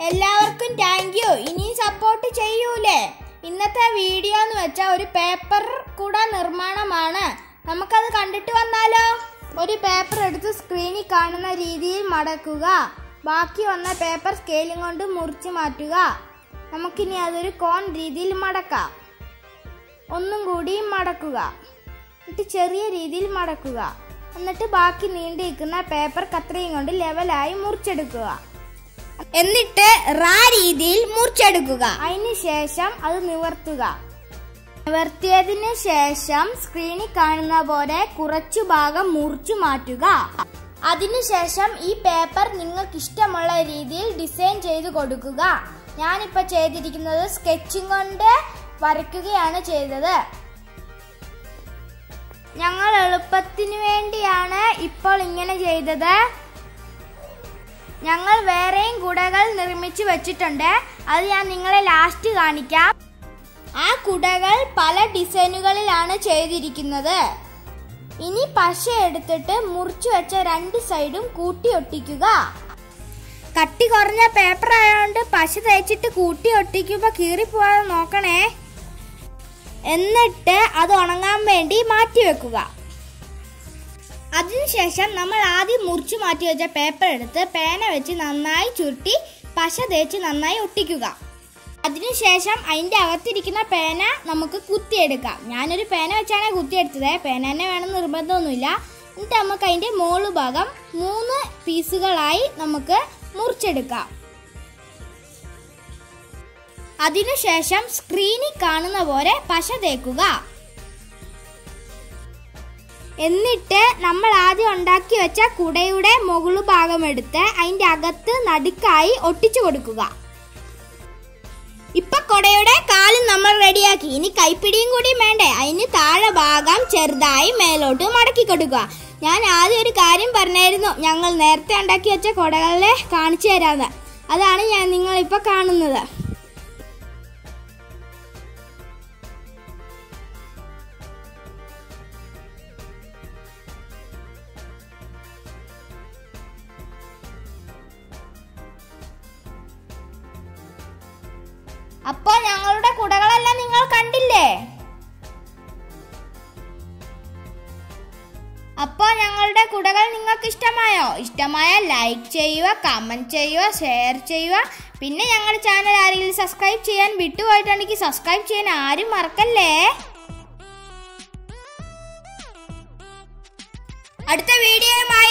എല്ലാവർക്കും thank you ഇനിയും support ചെയ്യൂലേ ഇന്നത്തെ വീഡിയോ എന്ന് വെച്ചാൽ ഒരു പേപ്പർ കൂടെ നിർമ്മാണമാണ് നമുക്കത് കണ്ടിട്ട് വന്നാലോ ഒരു പേപ്പർ എടുത്ത് സ്ക്രീനിൽ കാണുന്ന രീതിയിൽ മടക്കുക ബാക്കി വന്ന പേപ്പർ സ്കെയിലും കൊണ്ട് മുറിച്ച് മാറ്റുക നമുക്കിനി അതൊരു കോൺ രീതിയിൽ മടക്കാം ഒന്നും കൂടി മടക്കുക എന്നിട്ട് ചെറിയ രീതിയിൽ മടക്കുക എന്നിട്ട് ബാക്കി നീണ്ടിരിക്കുന്ന പേപ്പർ കത്രയും കൊണ്ട് ലെവലായി മുറിച്ചെടുക്കുക എന്നിട്ട് റാ രീതിയിൽ മുറിച്ചെടുക്കുക അതിന് ശേഷം അത് നിവർത്തുക നിവർത്തിയതിന് ശേഷം സ്ക്രീനിൽ കാണുന്ന പോലെ കുറച്ചു ഭാഗം മുറിച്ചു മാറ്റുക അതിനുശേഷം ഈ പേപ്പർ നിങ്ങൾക്ക് ഇഷ്ടമുള്ള രീതിയിൽ ഡിസൈൻ ചെയ്ത് കൊടുക്കുക ഞാനിപ്പോ ചെയ്തിരിക്കുന്നത് സ്കെച്ചിങ് കൊണ്ട് വരയ്ക്കുകയാണ് ചെയ്തത് ഞങ്ങൾ എളുപ്പത്തിന് വേണ്ടിയാണ് ഇപ്പോൾ ഇങ്ങനെ ചെയ്തത് ഞങ്ങൾ വേറെയും കുടകൾ നിർമ്മിച്ചു വെച്ചിട്ടുണ്ട് അത് ഞാൻ നിങ്ങളെ ലാസ്റ്റ് കാണിക്കാം ആ കുടകൾ പല ഡിസൈനുകളിലാണ് ചെയ്തിരിക്കുന്നത് ഇനി പശ എടുത്തിട്ട് മുറിച്ചു വെച്ച രണ്ട് സൈഡും കൂട്ടി ഒട്ടിക്കുക കട്ടി കുറഞ്ഞ പേപ്പർ ആയതുകൊണ്ട് പശ തേച്ചിട്ട് കൂട്ടി ഒട്ടിക്കുമ്പോൾ കീറിപ്പോവാതെ നോക്കണേ എന്നിട്ട് അത് ഉണങ്ങാൻ വേണ്ടി മാറ്റി വെക്കുക അതിനുശേഷം നമ്മൾ ആദ്യം മുറിച്ചു മാറ്റി വെച്ച പേപ്പർ എടുത്ത് പേന വെച്ച് നന്നായി ചുരുട്ടി പശ തേച്ച് നന്നായി ഒട്ടിക്കുക അതിനുശേഷം അതിൻ്റെ അകത്തിരിക്കുന്ന പേന നമുക്ക് കുത്തിയെടുക്കാം ഞാനൊരു പേന വെച്ചാണ് കുത്തിയെടുത്തത് പേന തന്നെ വേണം നിർബന്ധമൊന്നുമില്ല എന്നിട്ട് നമുക്ക് അതിൻ്റെ മോള് ഭാഗം മൂന്ന് പീസുകളായി നമുക്ക് മുറിച്ചെടുക്കാം അതിനുശേഷം സ്ക്രീനിൽ കാണുന്ന പോലെ പശ തേക്കുക എന്നിട്ട് നമ്മൾ ആദ്യം ഉണ്ടാക്കി വെച്ച കുടയുടെ മുകളു ഭാഗം എടുത്ത് അതിൻ്റെ അകത്ത് നടുക്കായി ഒട്ടിച്ചു കൊടുക്കുക ഇപ്പൊ കൊടയുടെ കാലും നമ്മൾ റെഡിയാക്കി ഇനി കൈപ്പിടിയും കൂടി വേണ്ടേ അതിന് താഴെ ഭാഗം ചെറുതായി മേലോട്ട് മടക്കി കൊടുക്കുക ഞാൻ ആദ്യം ഒരു കാര്യം പറഞ്ഞായിരുന്നു ഞങ്ങൾ നേരത്തെ ഉണ്ടാക്കി വെച്ച കൊടകളെ കാണിച്ചു തരാന്ന് അതാണ് ഞാൻ നിങ്ങളിപ്പോൾ കാണുന്നത് അപ്പോ ഞങ്ങളുടെ കുടകളെല്ലാം നിങ്ങൾ കണ്ടില്ലേ അപ്പോൾ ഞങ്ങളുടെ കുടകൾ നിങ്ങൾക്ക് ഇഷ്ടമായോ ഇഷ്ടമായാൽ ലൈക്ക് ചെയ്യുക കമൻറ്റ് ചെയ്യുക ഷെയർ ചെയ്യുക പിന്നെ ഞങ്ങളുടെ ചാനൽ ആരെങ്കിലും സബ്സ്ക്രൈബ് ചെയ്യാൻ വിട്ടുപോയിട്ടുണ്ടെങ്കിൽ സബ്സ്ക്രൈബ് ചെയ്യാൻ ആരും മറക്കല്ലേ അടുത്ത വീഡിയോയുമായി